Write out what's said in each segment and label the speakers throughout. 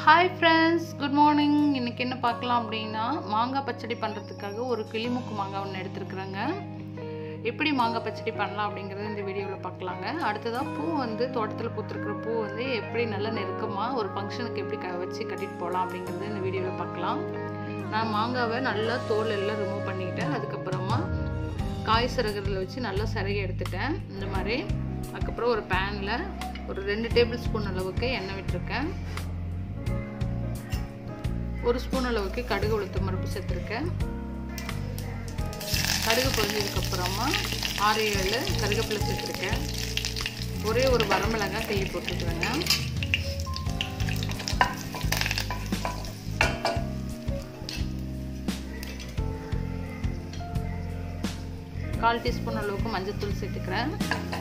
Speaker 1: hi friends good morning இன்றைக்கி என்ன பார்க்கலாம் அப்படின்னா மாங்காய் பச்சடி பண்ணுறதுக்காக ஒரு கிளிமுக்கு மாங்காய் ஒன்று எடுத்துருக்குறேங்க எப்படி மாங்காய் பச்சடி பண்ணலாம் அப்படிங்கிறது இந்த வீடியோவில் பார்க்கலாங்க அடுத்ததாக பூ வந்து தோட்டத்தில் பூத்துருக்கிற பூ வந்து எப்படி நல்லா நெருக்கமாக ஒரு ஃபங்க்ஷனுக்கு எப்படி க வச்சு கட்டிட்டு போகலாம் அப்படிங்கிறது இந்த வீடியோவில் பார்க்கலாம் நான் மாங்காவை நல்லா தோல் எல்லாம் ரிமூவ் பண்ணிக்கிட்டேன் அதுக்கப்புறமா காய் சிறகுறதுல வச்சு நல்லா சிறகி எடுத்துட்டேன் இந்த மாதிரி அதுக்கப்புறம் ஒரு பேனில் ஒரு ரெண்டு டேபிள் ஸ்பூன் அளவுக்கு எண்ணெய் விட்டுருக்கேன் ஒரு ஸ்பூன் அளவுக்கு கடுகு உளுத்தம் பருப்பு சேர்த்துருக்கேன் கடுகு பொரிஞ்சதுக்கப்புறமா ஆறு ஏழு கருகப்பிலை சேர்த்துருக்கேன் ஒரே ஒரு வரமிளகாய் கிள்ளி போட்டுருக்குறேங்க கால் டீஸ்பூன் அளவுக்கு மஞ்சத்தூள் சேர்த்துக்கிறேன்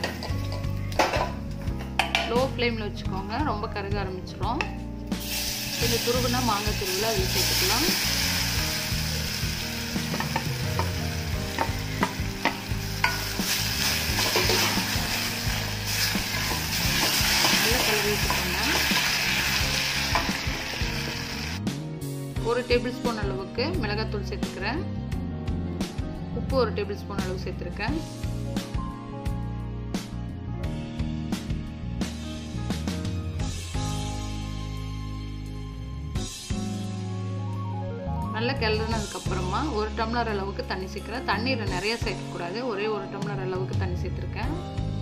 Speaker 1: லோ ஃப்ளேமில் வச்சுக்கோங்க ரொம்ப கருக ஆரம்பிச்சிடும் இந்த துருவுனா மாங்காய் துருவில் அதில் சேர்த்துக்கலாம் நல்லா கலரி வச்சுக்கோங்க ஒரு டேபிள் ஸ்பூன் அளவுக்கு மிளகாத்தூள் சேர்த்துக்கிறேன் உப்பு ஒரு டேபிள் ஸ்பூன் அளவு சேர்த்துருக்கேன் நல்லா கிளறினதுக்கப்புறமா ஒரு டம்ளர் அளவுக்கு தண்ணி சேர்க்குறேன் தண்ணீர் நிறைய சேர்க்கக்கூடாது ஒரே ஒரு டம்ளர் அளவுக்கு தண்ணி சேர்த்துருக்கேன்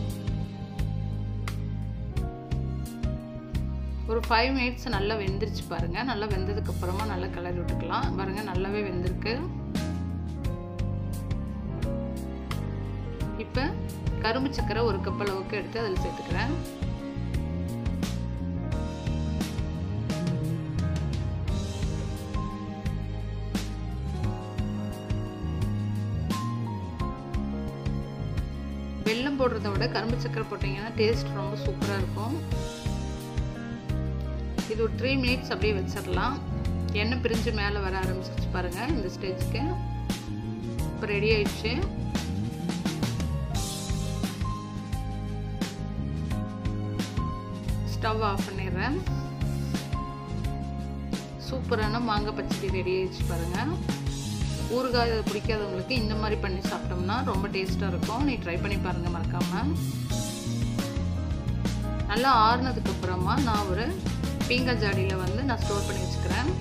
Speaker 1: ஒரு ஃபைவ் மினிட்ஸ் நல்லா வெந்துருச்சு பாருங்கள் நல்லா வெந்ததுக்கப்புறமா நல்லா கிளறி விட்டுக்கலாம் பாருங்கள் நல்லாவே வெந்திருக்கு இப்போ கரும்பு சக்கரை ஒரு கப் அளவுக்கு எடுத்து அதில் சேர்த்துக்கிறேன் வெல்லம் போடுறத விட கரும்பு சக்கரை போட்டிங்கன்னா டேஸ்ட் ரொம்ப சூப்பராக இருக்கும் இது ஒரு த்ரீ மினிட்ஸ் அப்படியே வச்சிடலாம் எண்ணெய் பிரிஞ்சு மேலே வர ஆரம்பிச்சிருச்சு பாருங்கள் இந்த ஸ்டேஜ்க்கு இப்போ ரெடி ஆயிடுச்சு ஸ்டவ் ஆஃப் பண்ணிடுறேன் சூப்பரான மாங்காய் பச்சடி ரெடி ஆயிடுச்சு பாருங்கள் ஊறுகாய் பிடிக்காதவங்களுக்கு இந்த மாதிரி பண்ணி சாப்பிட்டோம்னா ரொம்ப டேஸ்ட்டாக இருக்கும் நீ ட்ரை பண்ணி பாருங்கள் மறக்காமல் நல்லா ஆறுனதுக்கு அப்புறமா நான் ஒரு பீங்காய் ஜாடியில் வந்து நான் ஸ்டோர் பண்ணி வச்சுக்கிறேன்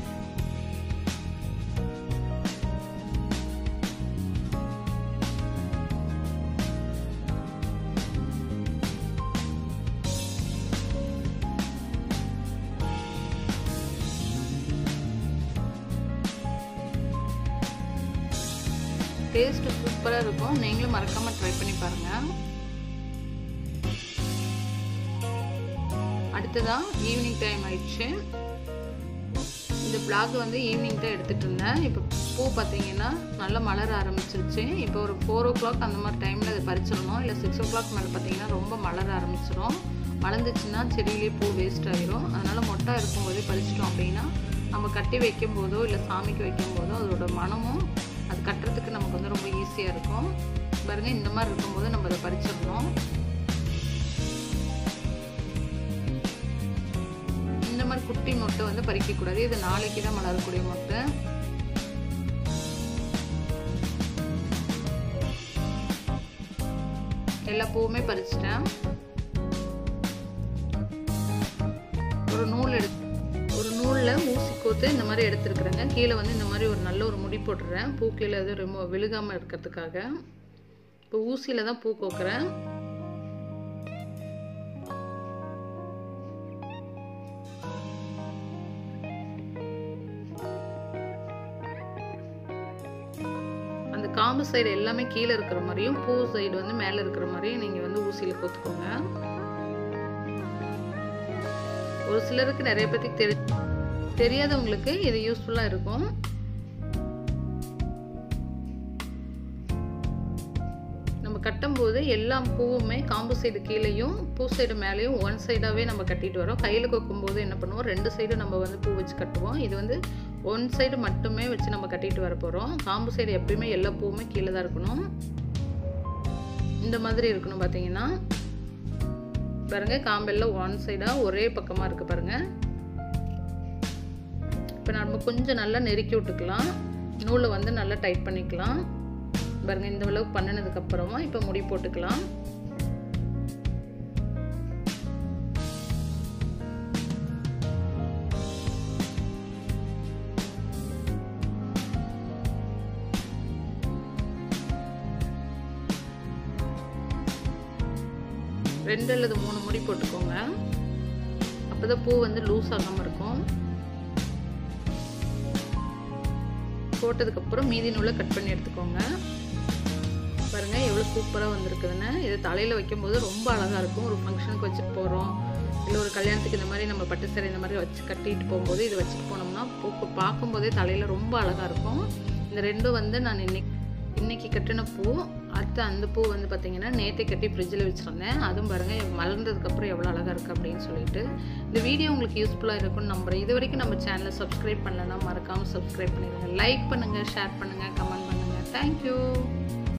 Speaker 1: டேஸ்ட்டு சூப்பராக இருக்கும் நீங்களும் மறக்காமல் ட்ரை பண்ணி பாருங்கள் அடுத்ததான் ஈவினிங் டைம் ஆயிடுச்சு இந்த பிளாக் வந்து ஈவினிங் தான் எடுத்துகிட்டு இருந்தேன் இப்போ பூ பார்த்தீங்கன்னா நல்லா மலர ஆரம்பிச்சிருச்சு இப்போ ஒரு ஃபோர் ஓ கிளாக் அந்த மாதிரி டைமில் அதை பறிச்சிடணும் இல்லை சிக்ஸ் ஓ கிளாக் மேலே பார்த்தீங்கன்னா ரொம்ப மலர ஆரம்பிச்சிடும் மலர்ந்துச்சுன்னா செடியிலே பூ வேஸ்ட் ஆகிரும் அதனால் மொட்டை இருக்கும்போதே பறிச்சிட்டோம் அப்படின்னா நம்ம கட்டி வைக்கும் போதோ இல்லை சாமிக்கு வைக்கும் போதோ அதோட மனமும் அது கட்டுறதுக்கு நமக்கு வந்து ரொம்ப ஈஸியாக இருக்கும் பாருங்கள் இந்த மாதிரி இருக்கும்போது நம்ம அதை பறிச்சிடணும் இந்த மாதிரி குட்டி மொட்டை வந்து பறிக்கக்கூடாது இது நாளைக்கு தான் மலரக்கூடிய மொட்டை எல்லா பூவுமே பறிச்சிட்டேன் ஒரு நூல் எடுத்து ஒரு நூலில் ஊசி கோத்து இந்த மாதிரி எடுத்துருக்குறேங்க கீழே வந்து இந்த மாதிரி ஒரு நல்ல ஒரு முடி போட்டுறேன் பூ கீழே எதுவும் ரொம்ப விழுகாமல் இருக்கிறதுக்காக இப்போ ஊசியில் தான் பூ கோக்குறேன் அந்த காம்பு சைடு எல்லாமே கீழே இருக்கிற மாதிரியும் பூ சைடு வந்து மேலே இருக்கிற மாதிரியும் நீங்கள் வந்து ஊசியில் கோத்துக்கோங்க ஒரு சிலருக்கு நிறைய பேத்துக்கு தெரி தெரியாதவங்களுக்கு இது யூஸ்ஃபுல்லாக இருக்கும் நம்ம கட்டும்போது எல்லா பூவுமே காம்பு சைடு கீழேயும் பூ சைடு மேலேயும் ஒன் சைடாகவே நம்ம கட்டிட்டு வரோம் கையில் கொக்கும்போது என்ன பண்ணுவோம் ரெண்டு சைடு நம்ம வந்து பூ வச்சு கட்டுவோம் இது வந்து ஒன் சைடு மட்டுமே வச்சு நம்ம கட்டிட்டு வர போகிறோம் காம்பு சைடு எப்பயுமே எல்லா பூவுமே கீழே தான் இருக்கணும் இந்த மாதிரி இருக்கணும் பார்த்தீங்கன்னா பாருங்க காம்பெல்லாம் ஒன் சைடாக ஒரே பக்கமாக இருக்குது பாருங்க இப்போ நம்ம கொஞ்சம் நல்லா நெருக்கி விட்டுக்கலாம் நூலை வந்து நல்லா டைட் பண்ணிக்கலாம் பாருங்கள் இந்த அளவுக்கு பண்ணினதுக்கப்புறமா இப்போ முடி போட்டுக்கலாம் ரெண்டு அல்லது மூணு முடி போட்டுக்கோங்க அப்போ தான் பூ வந்து லூஸ் ஆகாமல் இருக்கும் போட்டதுக்கப்புறம் மீதி நூலை கட் பண்ணி எடுத்துக்கோங்க பாருங்கள் எவ்வளோ சூப்பராக வந்திருக்குதுன்னு இது தலையில் வைக்கும்போது ரொம்ப அழகாக இருக்கும் ஒரு ஃபங்க்ஷனுக்கு வச்சுட்டு போகிறோம் இல்லை ஒரு கல்யாணத்துக்கு இந்த மாதிரி நம்ம பட்டு சேரை இந்த மாதிரி வச்சு கட்டிட்டு போகும்போது இது வச்சுட்டு போனோம்னா பூக்கு பார்க்கும்போதே தலையில் ரொம்ப அழகாக இருக்கும் இந்த ரெண்டும் வந்து நான் இன்னைக்கு இன்னைக்கு கட்டின பூ அடுத்து அந்த பூ வந்து பார்த்தீங்கன்னா நேற்று கட்டி ஃப்ரிட்ஜில் வச்சுருந்தேன் அதுவும் பாருங்கள் மலர்ந்ததுக்கப்புறம் எவ்வளோ அழகாக இருக்குது அப்படின்னு சொல்லிட்டு இந்த வீடியோ உங்களுக்கு யூஸ்ஃபுல்லாக இருக்கும்னு நம்புறேன் இது வரைக்கும் நம்ம சேனலை சப்ஸ்கிரைப் பண்ணலன்னா மறக்காமல் சப்ஸ்கிரைப் பண்ணிடுங்க லைக் பண்ணுங்கள் ஷேர் பண்ணுங்கள் கமெண்ட் பண்ணுங்கள் தேங்க்யூ